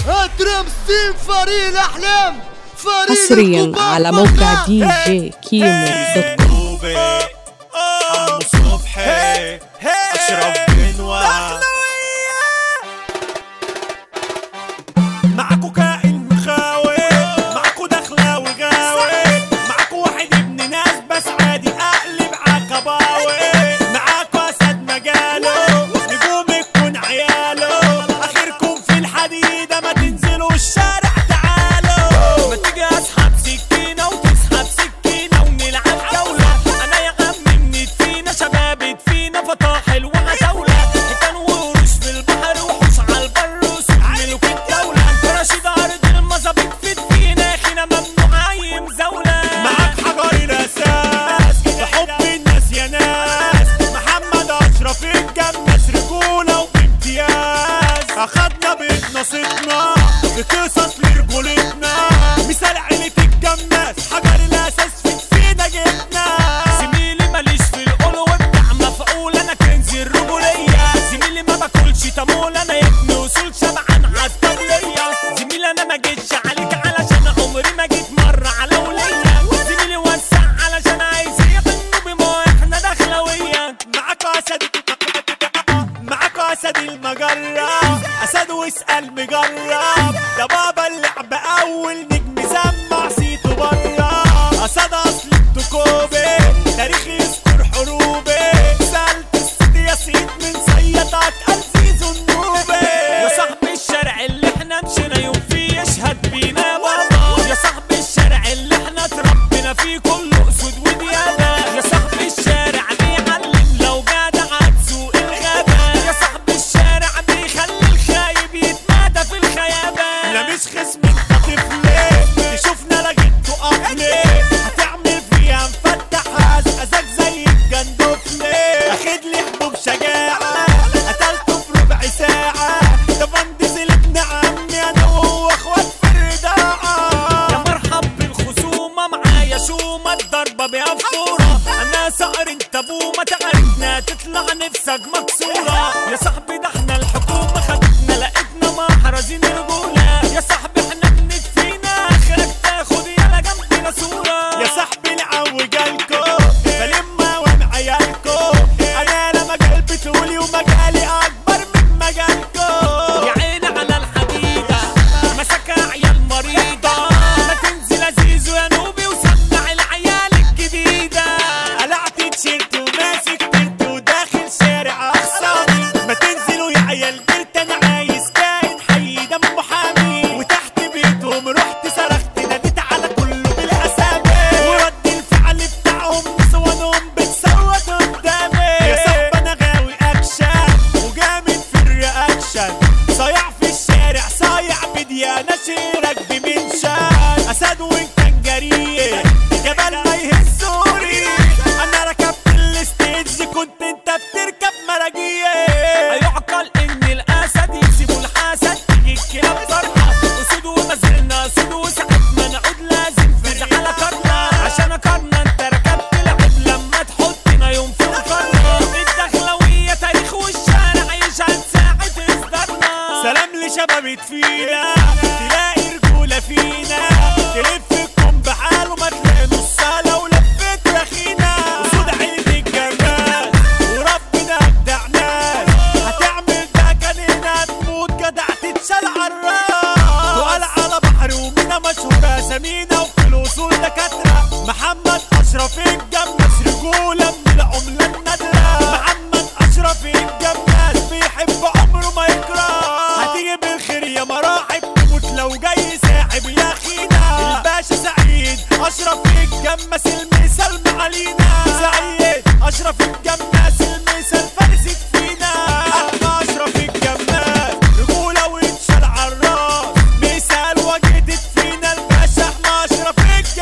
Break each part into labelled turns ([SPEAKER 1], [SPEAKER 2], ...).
[SPEAKER 1] ترمسين فريق الاحلام فريق
[SPEAKER 2] حصريا
[SPEAKER 1] الكبار
[SPEAKER 2] على موقع
[SPEAKER 1] فنان.
[SPEAKER 2] دي جي كيمو دوت كوم
[SPEAKER 3] دوبي عمو صبحي اشرف بنوا معكو كائن مخاوي معكو دخلة وغاوي معكو واحد ابن ناس بس عادي اقلب عكباوي معاكو اسد مجاله نجوم تكون عياله اخركم في الحديدة ما تنزلوا الشارع تعالوا ما تيجي اسحب سكينة وتسحب سكينة ونلعب جولة انا يا عم من فينا شباب فينا فطاحل وعتاولة حيتان وقروش في البحر وحوش على البر وسوق ملوك الدولة رشيد ارض المظابيط في فينا خينا ممنوع عايم زولة معاك حجر الاساس في حب الناس يا ناس محمد اشرف الجمس رجولة وبامتياز اخدنا بيت نصيبنا بقصص لرجولتنا مثال عيلة الجماس حجر الاساس في فينا جبنا زميلي ماليش في القول وبتاع مفعول انا كنز الرجولية زميلي ما باكلش تمول انا ابن وصول شبعان عالطبلية زميلي انا ما جيتش عليك علشان عمري ما جيت مرة على ولية زميلي وسع علشان عايز يغنوا بما احنا دخلوية معاكوا اسد معاكو اسد المجرة اسد واسأل مجرب ده بابا اللعب اول نجم سمع صيته برا اسد اصل التكوبي تاريخ يذكر حروبي سألت الست يا سيد من سيدك الزيز النوبي يا صاحبي الشارع اللي احنا مشينا يوم فيه يشهد بينا بابا يا صاحبي الشارع اللي احنا اتربينا فيه كله اسود وديانة يا صاحبي الشارع بيعلم لو جدع تسوق الغابة يا صاحبي الشارع بيخلي الخايب يتمادى في الخيابة لا مش خصم انت طفل تشوفنا لقيت تقف ليه هتعمل فيها مفتح ازقزك زي الجندفلي اخد لي حبوب شجاعة قتلته في ربع ساعة ده فندس ابن عمي انا وهو اخوات في الرضاعة يا مرحب بالخصومة معايا شومة الضربة بيها فورة انا صقر انت بومة تعرفنا تطلع نفسك مكسورة يا صاحبي ده احنا الحكومة خدتنا لقيتنا محرزين رجولة يا صاحبي احنا بنت فينا اخرك تاخد يلا جنبنا صورة يا صاحبي العو جالكو فلما وين عيالكو انا لا مجال بتقولي ومجالي اكبر من مجالكو يا عيني على الحديدة مسكها عيال مريضة ما تنزل ازيزو يا نوبي وسمع العيال الجديدة قلعت تيشيرت وماسك تيرت وداخل شارع اخصامي ما تنزلوا يا عيال بيت انا عايز كائن حي دم محامي وتحت بيتهم رحت صرخت ناديت على كله بالاسامي ورد الفعل بتاعهم نسوانهم بتصوت قدامي يا صاحبي انا غاوي اكشن وجامد في الرياكشن صايع في الشارع صايع بديانة شيرك بمنشان اسد وان كان جريء جبل ما يهزوني انا ركبت الستيج كنت انت بتركب مراجية يعقل ان الاسد يسيبوا الحسد تيجي الكلاب فرحة اسود وما زلنا اسود وساعات ما نعود لازم فز على كرنا عشان اكرنا انت ركبت العب لما تحطنا يوم في القرن الدخلوية تاريخ والشارع يشهد ساعة اصدارنا سلام لشباب فينا تلاقي رجولة فينا تلفكم بحاله ما تلاقي نصها لو لفيت رخينا وسود عيلة الجمال وربنا ابدع ناس هتعمل ده كان هنا تموت جدع تتشال عالراس سؤال على بحر ومينا مشهورة سمينا وفي الوصول دكاترة محمد أشرف الجمس رجولة من العملة النادرة محمد أشرف الجماس بيحب عمره ما يكره هتيجي بالخير يا مراحب تموت لو جاي ساحب يا أخينا الباشا سعيد أشرف الجماس المثال معالينا سعيد أشرف الجماس المثال فارسك فينا أحمد أشرف الجماس رجولة ويتشال عالراس مثال وجدت فينا الباشا أحمد أشرف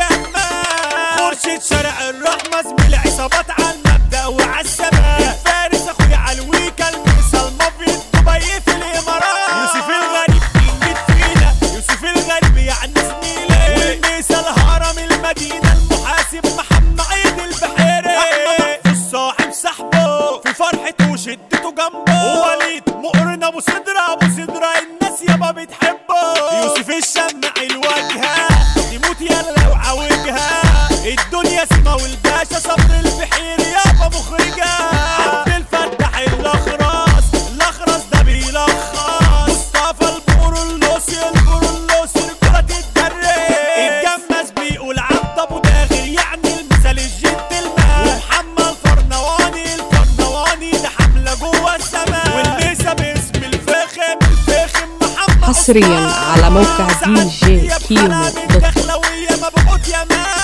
[SPEAKER 3] الجماس مرشد شارع الرحمة زميل عصابات على المبدأ وعالثبات فارس أخويا علويكا المثال مافيا دبي في الإمارات يوسف الغريب جيت فينا يوسف الغريب يعني زميلي والمثال هرم المدينة المحاسب محمد عيد البحيري أحمد محفوظ صاحب صاحبه في فرحته وشدته جنبه ووليد مقرن ابو صدرة ابو صدرة الناس يابا بتحبه يوسف الشمع الواجهة تموت يلا لو عوجها الدنيا سما والباشا صبر البحير يابا مخرجة عبد الفتاح الاخرس الاخرس ده بيلخص مصطفى البورولوسي البورولوسي رجولة الدري الجمس بيقول عبد ابو داغر يعني المثال الجنتلمان ومحمد فرنواني الفرنواني ده حملة جوه السماء والنسا باسم الفخم الفخم محمد
[SPEAKER 2] حصرياً
[SPEAKER 3] عثمان.
[SPEAKER 2] على موقع
[SPEAKER 3] سعد
[SPEAKER 2] DJ
[SPEAKER 3] يا
[SPEAKER 2] كيمو
[SPEAKER 3] بحرام
[SPEAKER 2] دوت كوم.
[SPEAKER 3] الدخلوية مبعوث يا مان